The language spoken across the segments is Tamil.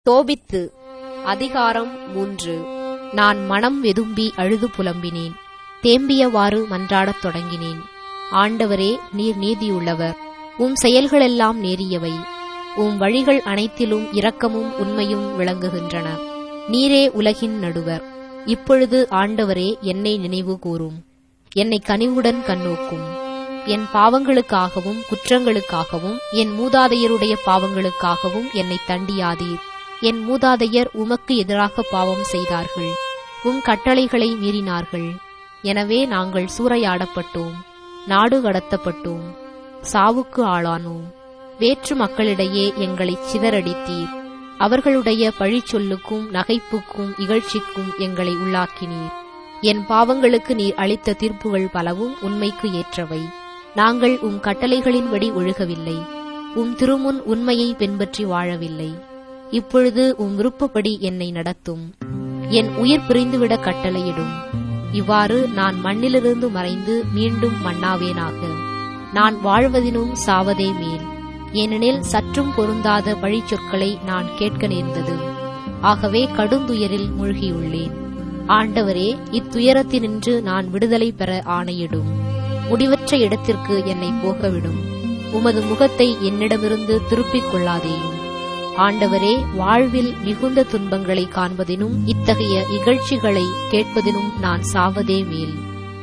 தோபித்து அதிகாரம் மூன்று நான் மனம் வெதும்பி அழுது புலம்பினேன் தேம்பியவாறு மன்றாடத் தொடங்கினேன் ஆண்டவரே நீர் நீதியுள்ளவர் உம் செயல்களெல்லாம் நேரியவை உம் வழிகள் அனைத்திலும் இரக்கமும் உண்மையும் விளங்குகின்றன நீரே உலகின் நடுவர் இப்பொழுது ஆண்டவரே என்னை நினைவு கூரும் என்னை கனிவுடன் கண்ணோக்கும் என் பாவங்களுக்காகவும் குற்றங்களுக்காகவும் என் மூதாதையருடைய பாவங்களுக்காகவும் என்னை தண்டியாதீர் என் மூதாதையர் உமக்கு எதிராக பாவம் செய்தார்கள் உம் கட்டளைகளை மீறினார்கள் எனவே நாங்கள் சூறையாடப்பட்டோம் நாடு கடத்தப்பட்டோம் சாவுக்கு ஆளானோம் வேற்று மக்களிடையே எங்களை சிதறடித்தீர் அவர்களுடைய பழிச்சொல்லுக்கும் நகைப்புக்கும் இகழ்ச்சிக்கும் எங்களை உள்ளாக்கினீர் என் பாவங்களுக்கு நீர் அளித்த தீர்ப்புகள் பலவும் உண்மைக்கு ஏற்றவை நாங்கள் உம் கட்டளைகளின்படி ஒழுகவில்லை உம் திருமுன் உண்மையை பின்பற்றி வாழவில்லை இப்பொழுது உம் விருப்பப்படி என்னை நடத்தும் என் உயிர் பிரிந்துவிட கட்டளையிடும் இவ்வாறு நான் மண்ணிலிருந்து மறைந்து மீண்டும் மண்ணாவேனாக நான் வாழ்வதினும் சாவதே மேல் ஏனெனில் சற்றும் பொருந்தாத பழிச்சொற்களை நான் கேட்க நேர்ந்தது ஆகவே கடுந்துயரில் மூழ்கியுள்ளேன் ஆண்டவரே இத்துயரத்தினின்று நான் விடுதலை பெற ஆணையிடும் முடிவற்ற இடத்திற்கு என்னை போகவிடும் உமது முகத்தை என்னிடமிருந்து திருப்பிக் கொள்ளாதேயும் ஆண்டவரே வாழ்வில் மிகுந்த துன்பங்களை காண்பதினும் இத்தகைய இகழ்ச்சிகளை கேட்பதினும் நான் சாவதே மேல்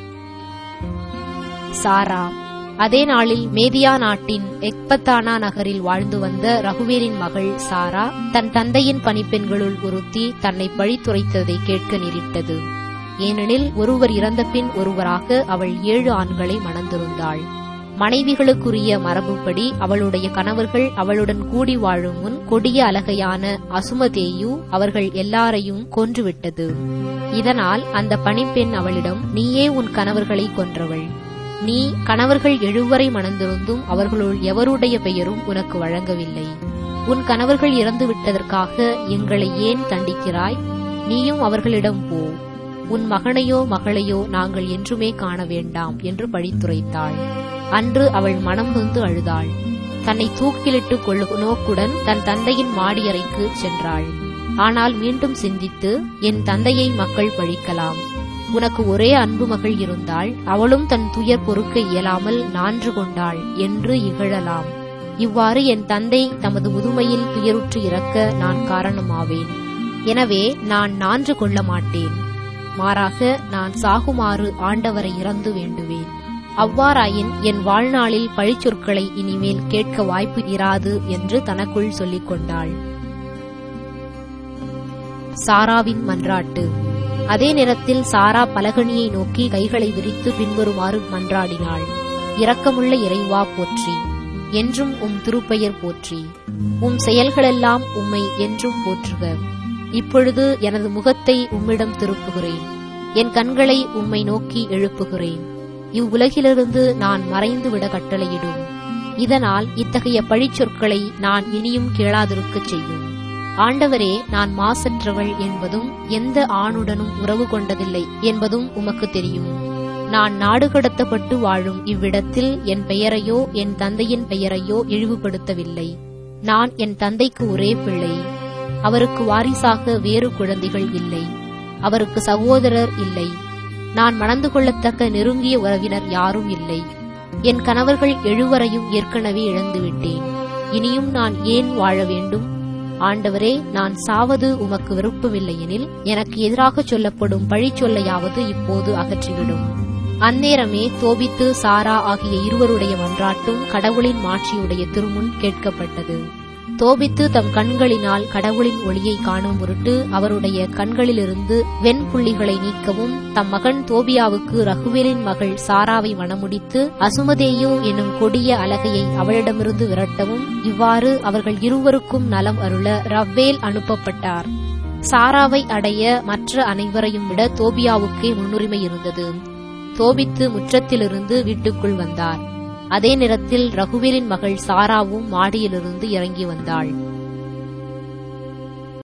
சாரா அதே நாளில் மேதியா நாட்டின் எக்பத்தானா நகரில் வாழ்ந்து வந்த ரகுவேலின் மகள் சாரா தன் தந்தையின் பணிப்பெண்களுள் ஒருத்தி தன்னை பழித்துரைத்ததை கேட்க நேரிட்டது ஏனெனில் ஒருவர் இறந்தபின் ஒருவராக அவள் ஏழு ஆண்களை மணந்திருந்தாள் மனைவிகளுக்குரிய மரபுப்படி அவளுடைய கணவர்கள் அவளுடன் கூடி வாழும் முன் கொடிய அழகையான அசுமதேயு அவர்கள் எல்லாரையும் கொன்றுவிட்டது இதனால் அந்த பணிப்பெண் அவளிடம் நீயே உன் கணவர்களை கொன்றவள் நீ கணவர்கள் எழுவரை மணந்திருந்தும் அவர்களுள் எவருடைய பெயரும் உனக்கு வழங்கவில்லை உன் கணவர்கள் இறந்து விட்டதற்காக எங்களை ஏன் தண்டிக்கிறாய் நீயும் அவர்களிடம் போ உன் மகனையோ மகளையோ நாங்கள் என்றுமே காண வேண்டாம் என்று பழித்துரைத்தாள் அன்று அவள் மனம் நொந்து அழுதாள் தன்னை தூக்கிலிட்டு கொள்ளும் நோக்குடன் தன் தந்தையின் மாடியறைக்கு சென்றாள் ஆனால் மீண்டும் சிந்தித்து என் தந்தையை மக்கள் பழிக்கலாம் உனக்கு ஒரே அன்பு மகள் இருந்தால் அவளும் தன் துயர் பொறுக்க இயலாமல் நான்று கொண்டாள் என்று இகழலாம் இவ்வாறு என் தந்தை தமது முதுமையில் துயருற்று இறக்க நான் காரணமாவேன் எனவே நான் நான்று கொள்ள மாட்டேன் மாறாக நான் சாகுமாறு ஆண்டவரை இறந்து வேண்டுவேன் அவ்வாறாயின் என் வாழ்நாளில் பழிச்சொற்களை இனிமேல் கேட்க வாய்ப்பு இராது என்று தனக்குள் சொல்லிக் கொண்டாள் சாராவின் மன்றாட்டு அதே நேரத்தில் சாரா பலகணியை நோக்கி கைகளை விரித்து பின்வருமாறு மன்றாடினாள் இரக்கமுள்ள இறைவா போற்றி என்றும் உம் திருப்பெயர் போற்றி உம் செயல்களெல்லாம் உம்மை என்றும் போற்றுக இப்பொழுது எனது முகத்தை உம்மிடம் திருப்புகிறேன் என் கண்களை உம்மை நோக்கி எழுப்புகிறேன் இவ்வுலகிலிருந்து நான் மறைந்துவிட கட்டளையிடும் இதனால் இத்தகைய பழிச்சொற்களை நான் இனியும் கேளாதிருக்கச் செய்யும் ஆண்டவரே நான் மாசற்றவள் என்பதும் எந்த ஆணுடனும் உறவு கொண்டதில்லை என்பதும் உமக்கு தெரியும் நான் நாடு கடத்தப்பட்டு வாழும் இவ்விடத்தில் என் பெயரையோ என் தந்தையின் பெயரையோ இழிவுபடுத்தவில்லை நான் என் தந்தைக்கு ஒரே பிள்ளை அவருக்கு வாரிசாக வேறு குழந்தைகள் இல்லை அவருக்கு சகோதரர் இல்லை நான் மணந்து கொள்ளத்தக்க நெருங்கிய உறவினர் யாரும் இல்லை என் கணவர்கள் எழுவரையும் ஏற்கனவே இழந்துவிட்டேன் இனியும் நான் ஏன் வாழ வேண்டும் ஆண்டவரே நான் சாவது உமக்கு விருப்பமில்லையெனில் எனக்கு எதிராக சொல்லப்படும் பழிச்சொல்லையாவது இப்போது அகற்றிவிடும் அந்நேரமே தோபித்து சாரா ஆகிய இருவருடைய மன்றாட்டும் கடவுளின் மாட்சியுடைய திருமுன் கேட்கப்பட்டது தோபித்து தம் கண்களினால் கடவுளின் ஒளியை காணும் பொருட்டு அவருடைய கண்களிலிருந்து வெண்புள்ளிகளை நீக்கவும் தம் மகன் தோபியாவுக்கு ரகுவேலின் மகள் சாராவை மணமுடித்து அசுமதேயு என்னும் கொடிய அழகையை அவளிடமிருந்து விரட்டவும் இவ்வாறு அவர்கள் இருவருக்கும் நலம் அருள ரவ்வேல் அனுப்பப்பட்டார் சாராவை அடைய மற்ற அனைவரையும் விட தோபியாவுக்கே முன்னுரிமை இருந்தது தோபித்து முற்றத்திலிருந்து வீட்டுக்குள் வந்தார் அதே நேரத்தில் ரகுவேலின் மகள் சாராவும் மாடியிலிருந்து இறங்கி வந்தாள்